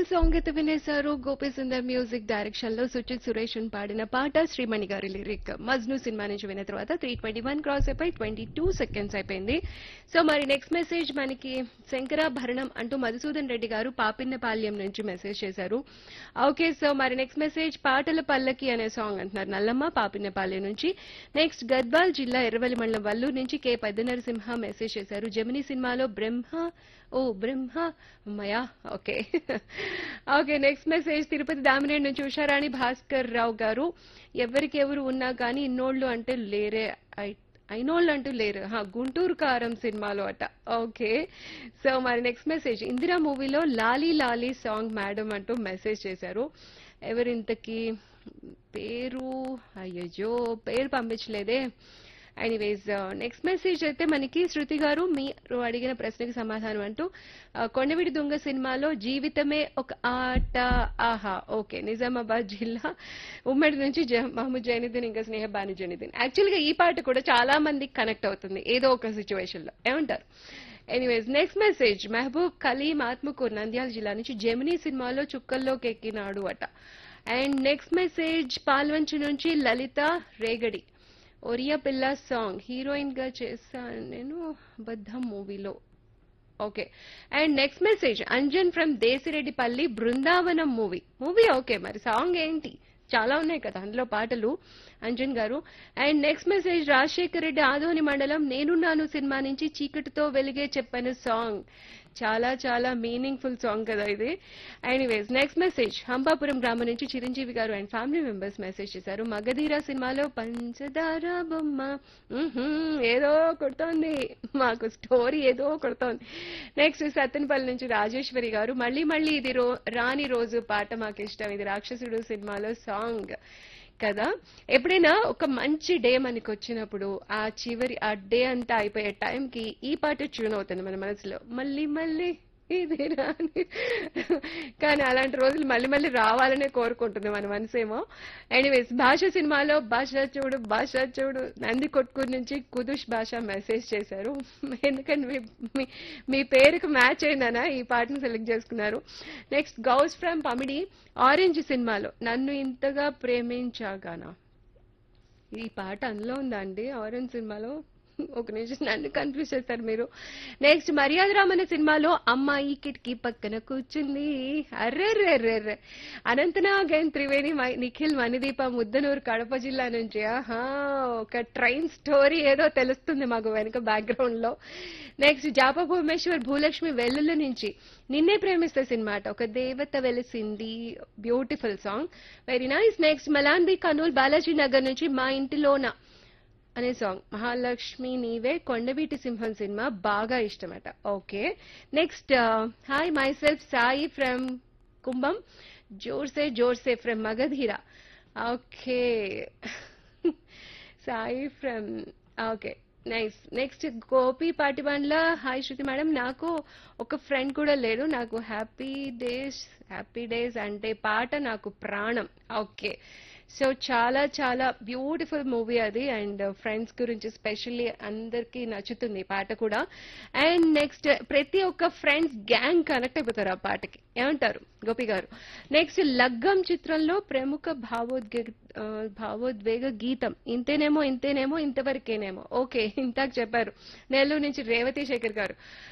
beautiful song అయితే వినేశారు Gopi Sundar music direction లో సుచిత్ సురేష్ పాడిన పాట శ్రీమణి గారి లిరిక్ మజ్ను సినిమా నుంచి విన్న తర్వాత త్రీ ట్వంటీ వన్ క్రాస్ అయిపోయి ట్వంటీ టూ సెకండ్స్ అయిపోయింది సో మరి నెక్స్ట్ మెసేజ్ మనకి శంకరాభరణం అంటూ మధుసూదన్ రెడ్డి గారు పాపిన్నపాల్యం నుంచి మెసేజ్ చేశారు ఓకే సో మరి నెక్స్ట్ మెసేజ్ పాటల పల్లకి అనే సాంగ్ అంటున్నారు నల్లమ్మ పాపిన్నపాల్యం నుంచి నెక్స్ట్ గద్వాల్ జిల్లా ఎర్రవల్లి మండలం వల్లూరు నుంచి కే పెద్ద నరసింహ మెసేజ్ చేశారు జమినీ సినిమాలో బ్రహ్మ ఓ బ్రహ్మ అమ్మయ్యా okay okay next message Tirupati Damineni నుంచి ఉషారాణి భాస్కర్ రావు గారు ఎవరికి ఎవరు ఉన్నా కానీ ఇన్నోళ్ళు అంటే లేరే ఐ- అయినోళ్ళు అంటూ లేరు హా, గుంటూరు కారం సినిమాలో అట ఓకే సో మరి నెక్స్ట్ మెసేజ్ ఇందిరా మూవీలో లాలీ లాలీ సాంగ్ మేడం అంటూ మెసేజ్ చేశారు ఎవరింతకి పేరు అయ్యో పేరు పంపించలేదే ఎనీవేస్ నెక్స్ట్ మెసేజ్ అయితే మనకి శృతి గారు మీరు అడిగిన ప్రశ్నకి సమాధానం అంటూ ఆ, కొండవిడి దొంగ సినిమాలో జీవితమే ఒక ఆట ఆహా ఓకే నిజామాబాద్ జిల్లా ఉమ్మడి నుంచి జ- మహమ్మద్ జైనుద్దీన్ ఇంకా స్నేహ బాని జైనుద్దీన్ యాక్చువల్ గా ఈ పాట కూడా చాలా మందికి కనెక్ట్ అవుతుంది ఏదో ఒక సిచ్యువేషన్ లో ఏమంటారు anyways next message Mahaboob Kaleem Atmakur Nandyal జిల్లా నుంచి జెమినీ సినిమాలో చుక్కల్లోకి ఎక్కినాడు అట అండ్ నెక్స్ట్ మెసేజ్ పాల్వంచు నుంచి లలిత రేగడి ఒరియా పిల్ల సాంగ్ హీరోయిన్ గా చేశాను నేను బద్దం మూవీలో okay and next message Anjan from Desireddipalli Brindavanam movie movie okay మరి సాంగ్ ఏంటి చాలా ఉన్నాయి కదా అందులో పాటలు అంజన్ గారు and next message Rajasekhar Reddy Adoni మండలం నేనున్నాను సినిమా నుంచి చీకటితో వెలిగే చెప్పాను సాంగ్ చాలా చాలా మీనింగ్ఫుల్ సాంగ్ కదా ఇది ఎనీవేస్ నెక్స్ట్ మెసేజ్ హంపాపురం గ్రామం నుంచి చిరంజీవి గారు అండ్ ఫ్యామిలీ మెంబర్స్ మెసేజ్ చేశారు మగధీర సినిమాలో పంచదార బొమ్మ మ్హూ, ఏదో కొడుతోంది మాకు స్టోరీ ఏదో కొడుతోంది నెక్స్ట్ సత్తెనపల్లి నుంచి రాజేశ్వరి గారు మళ్ళీ మళ్ళీ ఇది రో రాని రోజు పాట మాకు ఇష్టం ఇది రాక్షసుడు సినిమాలో సాంగ్ కదా ఎప్పుడైనా ఒక మంచి డే మనకి వచ్చినప్పుడు ఆ చివరి ఆ డే అంతా అయిపోయే టైంకి ఈ పాట ట్యూన్ అవుతుంది మన మనసులో మళ్ళీ మళ్ళీ ఇది రాని కానీ అలాంటి రోజులు మళ్ళీ మళ్ళీ రావాలనే కోరుకుంటుంది మన మనసేమో ఎనీవేస్ భాష సినిమాలో భాష చూడు భాష చూడు నంది కొట్కూరు నుంచి కుదుష్ భాష మెసేజ్ చేశారు ఎందుకంటే మీ- మీ- మీ పేరుకు మ్యాచ్ అయిందనా ఈ పాటను సెలెక్ట్ చేసుకున్నారు next Gouse from Pamidi Orange సినిమాలో నన్ను ఇంతగా ప్రేమించాగానా ఈ పాట అందులో ఉందా అండి ఆరెంజ్ సినిమాలో ఒక నిమిషం నన్ను కన్ఫ్యూజ్ చేస్తారు మీరు నెక్స్ట్ మర్యాద రామన్న సినిమాలో అమ్మాయి కిటికీ పక్కన కూర్చుంది అర్రెర్రెర్రెర్రె అనంతనాగన్ త్రివేణి మ- నిఖిల్ మణిదీప ముద్దనూరు కడప జిల్లా నుంచి ఆహా ఒక ట్రైన్ స్టోరీ ఏదో తెలుస్తుంది మాకు వెనుక బ్యాక్గ్రౌండ్ లో నెక్స్ట్ జాప భువనేశ్వర్ భూలక్ష్మి వెల్లుల నుంచి నిన్నే ప్రేమిస్తే సినిమా అట ఒక దేవత వెలిసింది beautiful song very nice next Malanbi Kurnool Balaji Nagar నుంచి మా ఇంటిలోన అనే సాంగ్ మహాలక్ష్మి నీవే కొండవీటి సింహం సినిమా బాగా ఇష్టమట okay next hi my self Sai from Kumbham జోర్సే జోర్సే from Magadheera okay Sai from okay nice next Gopi Patibandla hi Shruti madam నాకు ఒక ఫ్రెండ్ కూడా లేడు నాకు హ్యాపీ డేస్ హ్యాపీ డేస్ అంటే పాట నాకు ప్రాణం ఓకే సో చాలా చాలా బ్యూటిఫుల్ మూవీ అది అండ్ ఫ్రెండ్స్ గురించి స్పెషల్లీ అందరికీ నచ్చుతుంది ఈ పాట కూడా అండ్ నెక్స్ట్ ప్రతి ఒక్క ఫ్రెండ్స్ గ్యాంగ్ కనెక్ట్ అయిపోతారు ఆ పాటకి ఏమంటారు గోపి గారు నెక్స్ట్ లగ్గం చిత్రంలో ప్రముఖ భావోద్వేగ ఆ, భావోద్వేగ గీతం ఇంతేనేమో ఇంతేనేమో ఇంతవరకేనేమో ఓకే ఇంతాక చెప్పారు నెల్లూరు నుంచి రేవతి శేఖర్ గారు